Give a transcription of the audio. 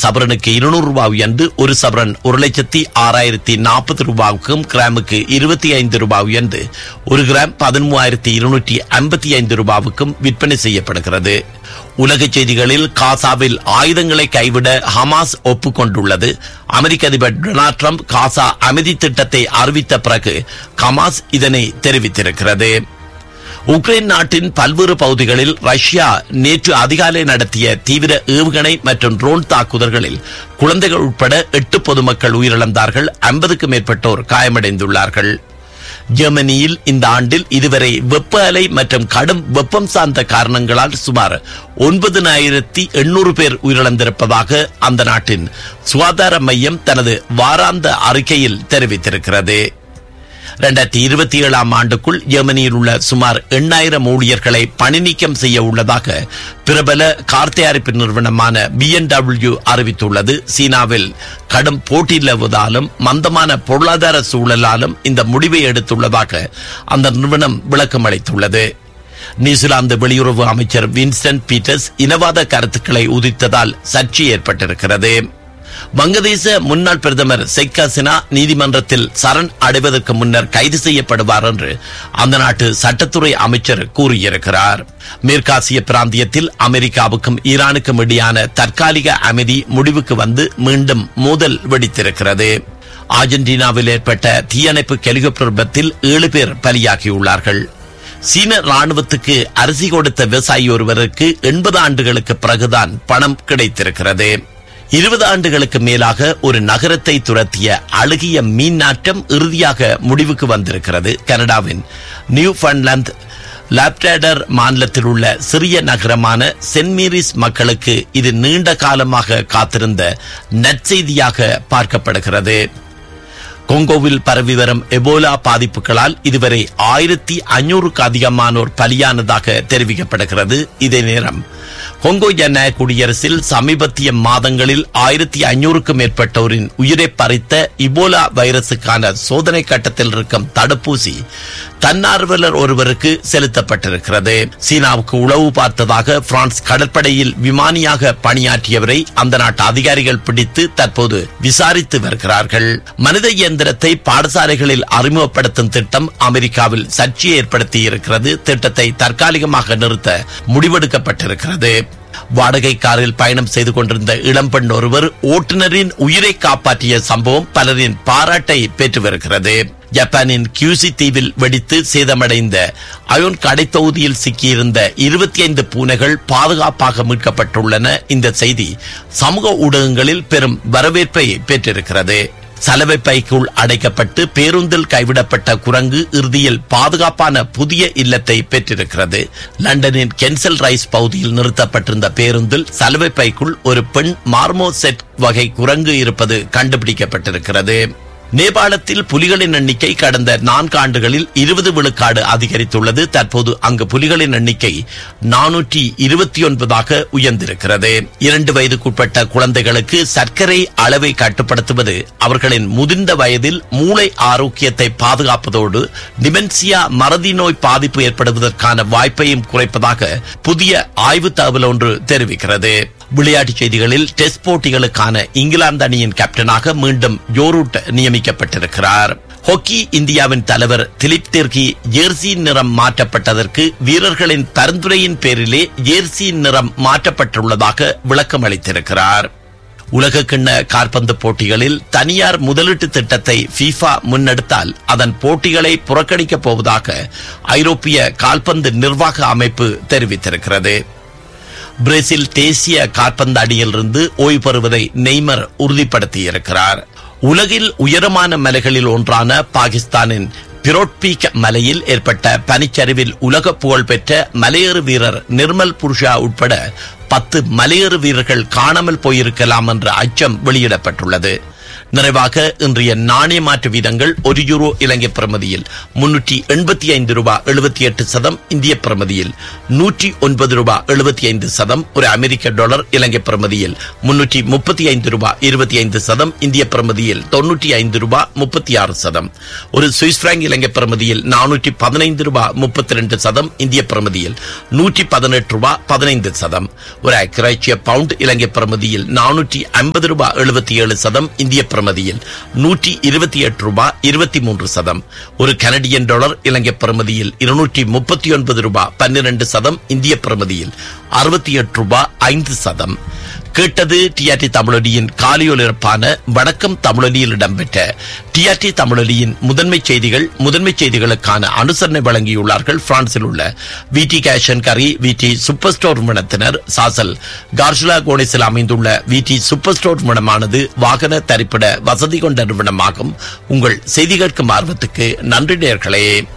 சவரனுக்கு இருநூறு ரூபாய் உயர்ந்து ஒரு சவரன் ஒரு லட்சத்தி ஆறாயிரத்தி நாற்பது ரூபாவுக்கும் கிராமுக்கு இருபத்தி ஐந்து ரூபாய் உயர்ந்து ஒரு கிராம் பதிமூவாயிரத்தி இருநூற்றி ஐம்பத்தி ஐந்து ரூபாவுக்கும் விற்பனை செய்யப்படுகிறது உலக செய்திகளில் காசாவில் ஆயுதங்களை கைவிட ஹமாஸ் ஒப்புக்கொண்டுள்ளது அமெரிக்க அதிபர் டொனால்ட் ட்ரம்ப் காசா அமைதி திட்டத்தை அறிவித்த பிறகு ஹமாஸ் இதனை தெரிவித்திருக்கிறது உக்ரைன் நாட்டின் பல்வேறு பகுதிகளில் ரஷ்யா நேற்று அதிகாலை நடத்திய தீவிர ஏவுகணை மற்றும் ட்ரோன் தாக்குதல்களில் குழந்தைகள் உட்பட எட்டு பொதுமக்கள் உயிரிழந்தார்கள் ஐம்பதுக்கும் மேற்பட்டோர் காயமடைந்துள்ளார்கள் ஜெர்மனியில் இந்த ஆண்டில் இதுவரை வெப்ப அலை மற்றும் கடும் வெப்பம் சார்ந்த காரணங்களால் சுமார் ஒன்பதினாயிரத்தி எண்ணூறு பேர் உயிரிழந்திருப்பதாக அந்த நாட்டின் சுகாதார மையம் தனது வாராந்த அறிக்கையில் தெரிவித்திருக்கிறது இரண்டாயிரத்தி இருபத்தி ஏழாம் ஆண்டுக்குள் ஜெர்மனியில் உள்ள சுமார் எண்ணாயிரம் ஊழியர்களை பணி நீக்கம் செய்ய உள்ளதாக பிரபல கார் தயாரிப்பு நிறுவனமான பிஎன்டபிள்யூ அறிவித்துள்ளது சீனாவில் கடும் போட்டி நிலவுவதாலும் மந்தமான பொருளாதார சூழலாலும் இந்த முடிவை எடுத்துள்ளதாக அந்த நிறுவனம் விளக்கம் அளித்துள்ளது நியூசிலாந்து வெளியுறவு அமைச்சர் வின்ஸ்டன் பீட்டர்ஸ் இனவாத கருத்துக்களை உதித்ததால் சர்ச்சை ஏற்பட்டிருக்கிறது வங்கதேச முன்னாள் பிரதமர் ஷேக் ஹசீனா நீதிமன்றத்தில் சரண் அடைவதற்கு முன்னர் கைது செய்யப்படுவார் என்று அந்த நாட்டு சட்டத்துறை அமைச்சர் கூறியிருக்கிறார் மேற்காசிய பிராந்தியத்தில் அமெரிக்காவுக்கும் ஈரானுக்கும் இடையான தற்காலிக அமைதி முடிவுக்கு வந்து மீண்டும் மோதல் வெடித்திருக்கிறது அர்ஜென்டினாவில் ஏற்பட்ட தீயணைப்பு ஹெலிகாப்டர் விபத்தில் ஏழு பேர் பலியாகியுள்ளார்கள் சீன ராணுவத்துக்கு அரிசி கொடுத்த விவசாயி ஒருவருக்கு எண்பது ஆண்டுகளுக்கு பிறகுதான் பணம் கிடைத்திருக்கிறது இருபது ஆண்டுகளுக்கு மேலாக ஒரு நகரத்தை துரத்திய அழுகிய மீன் நாட்டம் இறுதியாக முடிவுக்கு வந்திருக்கிறது கனடாவின் நியூ ஃபன்லாந்து லாப்டாடர் மாநிலத்தில் உள்ள சிறிய நகரமான சென்ட் மேரிஸ் மக்களுக்கு இது நீண்ட காலமாக காத்திருந்த நற்செய்தியாக பார்க்கப்படுகிறது கொங்கோவில் பரவி வரும் எபோலா பாதிப்புகளால் இதுவரை ஆயிரத்தி ஐநூறுக்கு அதிகமானோர் பலியானதாக தெரிவிக்கப்படுகிறது இதே நேரம் கொங்கோ ஜனநாயக குடியரசில் சமீபத்திய மாதங்களில் ஆயிரத்தி ஐநூறுக்கும் மேற்பட்டோரின் உயிரை பறித்த இபோலா வைரசுக்கான சோதனை கட்டத்தில் இருக்கும் தடுப்பூசி தன்னார்வலர் ஒருவருக்கு செலுத்தப்பட்டிருக்கிறது சீனாவுக்கு உளவு பார்த்ததாக பிரான்ஸ் கடற்படையில் விமானியாக பணியாற்றியவரை அந்த நாட்டு அதிகாரிகள் பிடித்து தற்போது விசாரித்து வருகிறார்கள் மனித இயந்திரத்தை பாடசாலைகளில் அறிமுகப்படுத்தும் திட்டம் அமெரிக்காவில் சர்ச்சையை ஏற்படுத்தி இருக்கிறது திட்டத்தை தற்காலிகமாக நிறுத்த முடிவெடுக்கப்பட்டிருக்கிறது வாடகை காரில் பயணம் செய்து கொண்டிருந்த இளம்பெண் ஒருவர் ஓட்டுநரின் உயிரை காப்பாற்றிய சம்பவம் பலரின் பாராட்டை பெற்று வருகிறது ஜப்பானின் கியூசி தீவில் வெடித்து சேதமடைந்த அயோன் கடை தொகுதியில் சிக்கியிருந்த இருபத்தி ஐந்து பூனைகள் பாதுகாப்பாக மீட்கப்பட்டுள்ளன இந்த செய்தி சமூக ஊடகங்களில் பெரும் வரவேற்பை பெற்றிருக்கிறது சலவை பைக்குள் அடைக்கப்பட்டு பேருந்தில் கைவிடப்பட்ட குரங்கு இறுதியில் பாதுகாப்பான புதிய இல்லத்தை பெற்றிருக்கிறது லண்டனின் கென்சல் ரைஸ் பகுதியில் நிறுத்தப்பட்டிருந்த பேருந்தில் சலவை பைக்குள் ஒரு பெண் மார்மோசெட் வகை குரங்கு இருப்பது கண்டுபிடிக்கப்பட்டிருக்கிறது நேபாளத்தில் புலிகளின் எண்ணிக்கை கடந்த நான்கு ஆண்டுகளில் இருபது விழுக்காடு அதிகரித்துள்ளது தற்போது அங்கு புலிகளின் எண்ணிக்கை நானூற்றி இருபத்தி ஒன்பதாக உயர்ந்திருக்கிறது இரண்டு வயதுக்குட்பட்ட குழந்தைகளுக்கு சர்க்கரை அளவை கட்டுப்படுத்துவது அவர்களின் முதிர்ந்த வயதில் மூளை ஆரோக்கியத்தை பாதுகாப்பதோடு டிமென்சியா மறதி நோய் பாதிப்பு ஏற்படுவதற்கான வாய்ப்பையும் குறைப்பதாக புதிய ஆய்வு தகவல் ஒன்று தெரிவிக்கிறது விளையாட்டுச் செய்திகளில் டெஸ்ட் போட்டிகளுக்கான இங்கிலாந்து அணியின் கேப்டனாக மீண்டும் ஜோரூட் நியமிக்கப்பட்டிருக்கிறார் ஹாக்கி இந்தியாவின் தலைவர் திலீப் திர்கி ஜேர்சி நிறம் மாற்றப்பட்டதற்கு வீரர்களின் பரிந்துரையின் பேரிலே ஜேர்சி நிறம் மாற்றப்பட்டுள்ளதாக விளக்கம் அளித்திருக்கிறார் உலகக்கிண்ண காற்பந்து போட்டிகளில் தனியார் முதலீட்டு திட்டத்தை ஃபீஃபா முன்னெடுத்தால் அதன் போட்டிகளை புறக்கணிக்கப் போவதாக ஐரோப்பிய கால்பந்து நிர்வாக அமைப்பு தெரிவித்திருக்கிறது பிரேசில் தேசிய காற்பந்து அணியிலிருந்து ஓய்வு பெறுவதை நெய்மர் உறுதிப்படுத்தியிருக்கிறார் உலகில் உயரமான மலைகளில் ஒன்றான பாகிஸ்தானின் பிரோட்பீக் மலையில் ஏற்பட்ட பனிச்சரிவில் உலக புகழ் பெற்ற மலையேறு வீரர் நிர்மல் புருஷா உட்பட பத்து மலையேறு வீரர்கள் காணாமல் போயிருக்கலாம் என்ற அச்சம் வெளியிடப்பட்டுள்ளது நிறைவாக இன்றைய நாணய மாற்று வீதங்கள் ஒரு யூரோ இலங்கை பிரமதியில் முன்னூற்றி எண்பத்தி ஐந்து ரூபாய் எழுபத்தி எட்டு சதம் இந்திய பிரமதியில் நூற்றி ஒன்பது ரூபாய் எழுபத்தி ஐந்து சதம் ஒரு அமெரிக்க டாலர் இலங்கை பிரமதியில் முன்னூற்றி முப்பத்தி ஐந்து ரூபாய் இருபத்தி ஐந்து சதம் இந்திய பிரமதியில் தொன்னூற்றி ஐந்து ரூபாய் முப்பத்தி ஆறு சதம் ஒரு சுவிஸ் பிராங்க் இலங்கை பிரமதியில் நானூற்றி பதினைந்து ரூபாய் முப்பத்தி ரெண்டு சதம் இந்திய பிரமதியில் நூற்றி பதினெட்டு ரூபாய் பதினைந்து சதம் ஒரு அக்ராச்சிய பவுண்ட் இலங்கை பிரமதியில் நானூற்றி ஐம்பது ரூபாய் எழுபத்தி ஏழு சதம் இந்திய பிரமதியில் நூற்றி இருபத்தி எட்டு ரூபாய் இருபத்தி மூன்று சதம் ஒரு கனடியன் டாலர் இலங்கை பிரமதியில் இருநூற்றி முப்பத்தி ஒன்பது ரூபாய் பன்னிரண்டு சதம் இந்திய பிரமதியில் அறுபத்தி எட்டு ரூபாய் ஐந்து சதம் கேட்டது டிஆர்டி தமிழொலியின் காலியொலிரப்பான வணக்கம் தமிழொலியில் இடம்பெற்ற டிஆர்டி தமிழொலியின் முதன்மை செய்திகள் முதன்மை செய்திகளுக்கான அனுசரணை வழங்கியுள்ளார்கள் பிரான்சில் உள்ள விடி கேஷன் கரி விடி சூப்பர் ஸ்டோர் நிறுவனத்தினர் சாசல் கார்ஷுலா கோனிஸில் அமைந்துள்ள விடி சூப்பர் ஸ்டோர் நிறுவனமானது வாகன தரிப்பிட வசதி கொண்ட நிறுவனமாகும் உங்கள் செய்தி கேட்கும் ஆர்வத்துக்கு நன்றி நேர்களே